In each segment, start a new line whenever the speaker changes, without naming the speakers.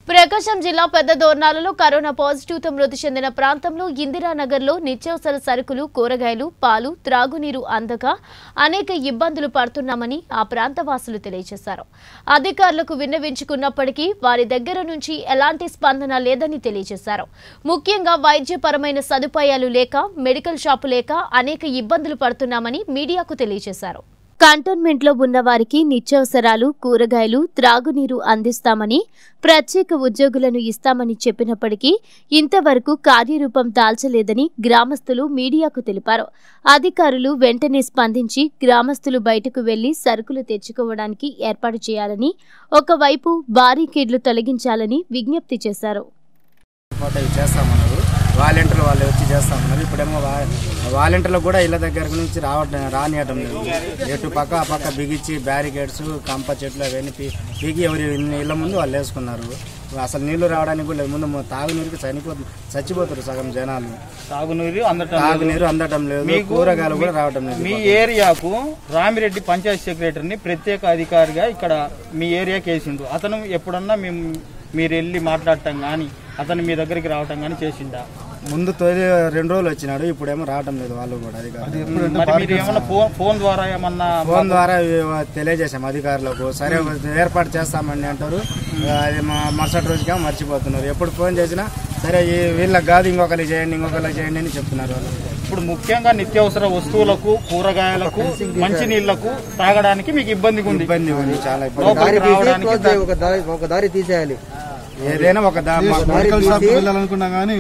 ప్రకాశం జిల్లా పెద్ద దోర్నాలలో corona positive తో మృతి చెందిన ప్రాంతంలో ఇందిరానగర్లో నిత్యావసర సరుకులు కూరగాయలు పాలు త్రాగునీరు అందక అనేక ఇబ్బందులు పడుతున్నామని ఆ ప్రాంత వాసులు తెలియజేశారు అధికారులకు విన్నవించుకున్నప్పటికీ వారి దగ్గర నుంచి ఎలాంటి స్పందన లేదని తెలియజేశారు ముఖ్యంగా వైద్యపరమైన సదుపాయాలు లేక మెడికల్ షాపు లేక అనేక ఇబ్బందులు పడుతున్నామని మీడియాకు తెలియజేశారు కంటోన్మెంట్ లో ఉన్న వారికి నిత్యావసరాలు కూరగాయలు త్రాగునీరు అందిస్తామని ప్రత్యేక ఉద్యోగులను ఇస్తామని చెప్పినప్పటికీ ఇంతవరకు కార్యరూపం దాల్చలేదని గ్రామస్తులు మీడియాకు తెలిపారు అధికారులు వెంటనే స్పందించి గ్రామస్తులు బయటకు వెళ్లి సరుకులు తెచ్చుకోవడానికి ఏర్పాటు చేయాలని ఒకవైపు బారీకేడ్లు తొలగించాలని విజ్ఞప్తి చేశారు
ఫోటో ఇవి చేస్తామన్నారు వాలంటీర్లు వాళ్ళు వచ్చి చేస్తామన్నారు ఇప్పుడేమో వా- వాలంటీర్లకు కూడా ఇళ్ళ దగ్గర నుంచి రావటం రానియటం లేదు ఎటు పక్క ఆ పక్క బిగించి బ్యారికేడ్స్ కంప చెట్లు అవన్నీ పి- బిగి ఎవరి ఇళ్ళ ముందు వాళ్ళు వేసుకున్నారు అసలు నీళ్లు రావడానికి కూడా లేదు. ముందు మొ- తాగునీరుకి చనిపోతుంది చచ్చిపోతారు సగం జనాలు
తాగునీరు అందటం లేదు.
తాగునీరు అందటం లేదు
మీకు-
కూరగాయలు కూడా రావటం లేదు
మీ ఏరియాకు రామిరెడ్డి పంచాయత్ సెక్రటరీని ప్రత్యేక అధికారిగా ఇక్కడ మీ ఏరియాకి వేసిండు అతను ఎప్పుడన్నా మేము మీరు వెళ్ళి మాట్లాడటం కానీ అతను మీ దగ్గరికి రావటం కానీ చేసిండా
ముందు తొలి రెండు రోజులు వచ్చినాడు ఇప్పుడేమో రావటం లేదు వాళ్ళు కూడా అధికారులు
మరి మీరు ఏమన్నా ఫోన్ ఫోన్ ద్వారా ఏమన్నా
ఫోన్ ద్వారా ఇవి తెలియజేసాం అధికారులకు సరే ఏర్పాటు చేస్తామని అంటారు అది మా మరుసటి రోజుగా మర్చిపోతున్నారు ఎప్పుడు ఫోన్ చేసినా సరే ఈ వీళ్ళకి కాదు ఇంకొకరికి చేయండి ఇంకొకరికి చేయండి అని చెప్తున్నారు వాళ్ళు
ఇప్పుడు ముఖ్యంగా నిత్యావసర వస్తువులకు కూరగాయలకు మంచినీళ్లకు తాగడానికి మీకు ఇబ్బందిగా ఉంది
ఇబ్బంది ఉంది చాలా ఇబ్బంది
లోపలికి రావడానికి
క్లోజ్ చేయి, ఒక దారి ఒక దారి తీసేయాలి
ఏదైనా ఒక దా మా-
మెడికల్ షాప్ వెళ్ళాలనుకున్నా కానీ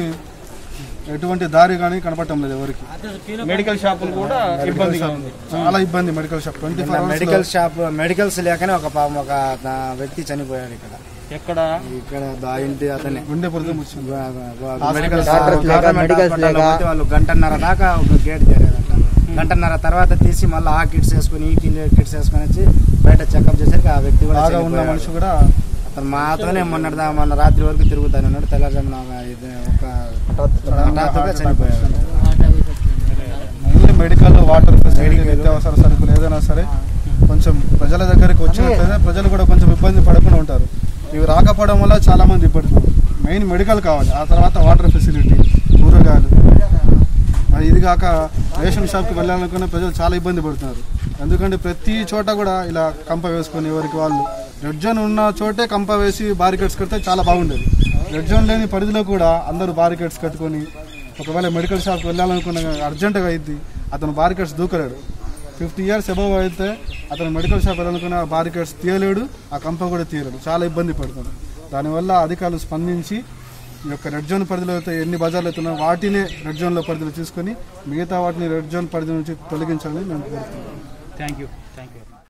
ఎటువంటి దారి కానీ కనపడటం లేదు ఎవరికి
మెడికల్ షాపులు కూడా ఇబ్బందిగా ఉంది
చాలా ఇబ్బంది medical shop twenty four
medical shop medicals లేకనే ఒక పాపం ఒక దా- వ్యక్తి చనిపోయాడు ఇక్కడ
ఎక్కడ
ఇక్కడ దా ఇంటి అతనే
గుండె పొరుగు ముచ్చింది
మెడికల్
డాక్టర్స్ లేక,
గవర్నమెంట్
మెడికల్స్
హాస్పిటల్లో
లేక.
పోతే వాళ్ళు గంటన్నర దాకా ఒక గేట్ తెరారట గంటన్నర తర్వాత తీసి మళ్ళీ ఆ కిట్స్ వేసుకుని ఈ కిట్స్ వేసుకుని వచ్చి బయట చెకప్ చేసరికి ఆ వ్యక్తి కూడా
బాగా ఉన్న
చనిపోయాడు.
మనిషి కూడా
అతను మాతోనే మొన్నటిదా మొన్న రాత్రి వరకు తిరుగుతాను ఉన్నాడు తెల్లజామున ఒక ఇది ఒక హఠాత్తుగా చనిపోయాడు
ఓన్లీ మెడికల్ వాటర్ ఫెసిలిటీ నిత్యావసర సరుకులు ఏదైనా సరే కొంచెం ప్రజల దగ్గరికి వచ్చినట్లయితే ప్రజలు కూడా కొంచెం ఇబ్బంది పడకుండా ఉంటారు ఇవి రాకపోవడం వల్ల చాలా మంది ఇబ్బంది మెయిన్ మెడికల్ కావాలి ఆ తర్వాత వాటర్ ఫెసిలిటీ కూరగాయలు మరి ఇది కాక రేషన్ షాప్కి వెళ్ళాలనుకున్న ప్రజలు చాలా ఇబ్బంది పడుతున్నారు ఎందుకంటే ప్రతి చోట కూడా ఇలా కంప వేసుకొని ఎవరికి వాళ్ళు రెడ్ జోన్ ఉన్న చోటే కంప వేసి బారికేడ్స్ కడితే చాలా బాగుండేది రెడ్ జోన్ లేని పరిధిలో కూడా అందరూ బారికేడ్స్ కట్టుకొని ఒకవేళ మెడికల్ షాప్కి వెళ్ళాలనుకున్న అర్జెంటుగా అయింది అతను బారికేడ్స్ దూకలేడు ఫిఫ్టీ ఇయర్స్ అబవ్ అయితే అతను మెడికల్ షాప్ వెళ్ళాలనుకున్న బారికేడ్స్ తీయలేడు ఆ కంప కూడా తీయలేడు చాలా ఇబ్బంది పడుతుంది దానివల్ల అధికారులు స్పందించి ఈ యొక్క రెడ్ జోన్ పరిధిలో అయితే ఎన్ని బజార్లు అవుతున్నాయో వాటినే రెడ్ జోన్లో పరిధిలో తీసుకొని మిగతా వాటిని రెడ్ జోన్ పరిధి నుంచి తొలగించాలని మేము కోరుతున్నాం
థ్యాంక్ యూ థ్యాంక్ యూ